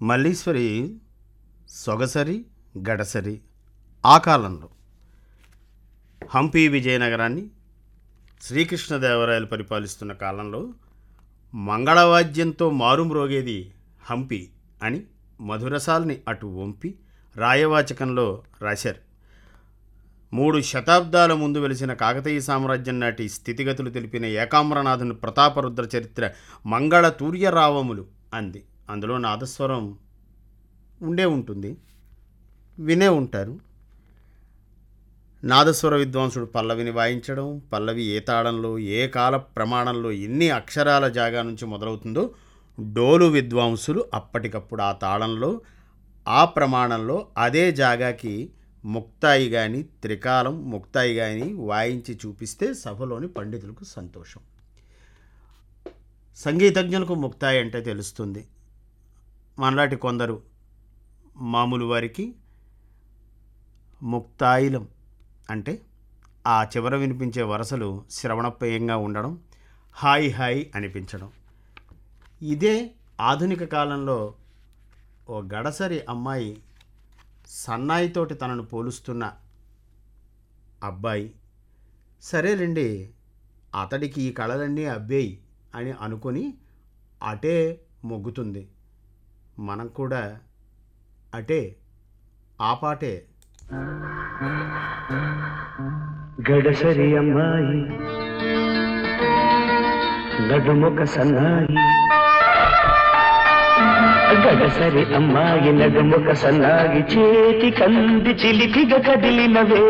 మల్లీశ్వరి సొగసరి గడసరి ఆ కాలంలో హంపి విజయనగరాన్ని శ్రీకృష్ణదేవరాయలు పరిపాలిస్తున్న కాలంలో మంగళవాద్యంతో మారుమ్రోగేది హంపి అని మధురసాల్ని అటు వంపి రాయవాచకంలో రాశారు మూడు శతాబ్దాల ముందు వెలిసిన కాకతీయ సామ్రాజ్యం నాటి స్థితిగతులు తెలిపిన ఏకాంబరనాథుని ప్రతాపరుద్ర చరిత్ర మంగళ తూర్యరావములు అంది అందులో నాదస్వరం ఉండే ఉంటుంది వినే ఉంటారు నాదస్వర విద్వాంసుడు పల్లవిని వాయించడం పల్లవి ఏ తాళంలో ఏ కాల ప్రమాణంలో ఎన్ని అక్షరాల జాగా నుంచి మొదలవుతుందో డోలు విద్వాంసులు అప్పటికప్పుడు ఆ తాళంలో ఆ ప్రమాణంలో అదే జాగాకి ముక్తాయి కానీ త్రికాలం ముక్తాయి కానీ వాయించి చూపిస్తే సభలోని పండితులకు సంతోషం సంగీతజ్ఞులకు ముక్తాయి అంటే తెలుస్తుంది మనలాంటి కొందరు మామూలు వారికి ముక్తాయిలం అంటే ఆ చివర వినిపించే వరసలు శ్రవణప్రియంగా ఉండడం హాయ్ హాయ్ అనిపించడం ఇదే ఆధునిక కాలంలో ఓ గడసరి అమ్మాయి సన్నాయితోటి తనను పోలుస్తున్న అబ్బాయి సరేలేండి అతడికి ఈ కళలన్నీ అబ్బేయి అని అనుకొని అటే మొగ్గుతుంది మనం కూడా అటే ఆ పాటే గడసరి అమ్మాయి నడుముక సన్నాయి గడసరి అమ్మాయి నడుముక సన్నాయి చేతి కంది చిలిపిగ కదిలినవే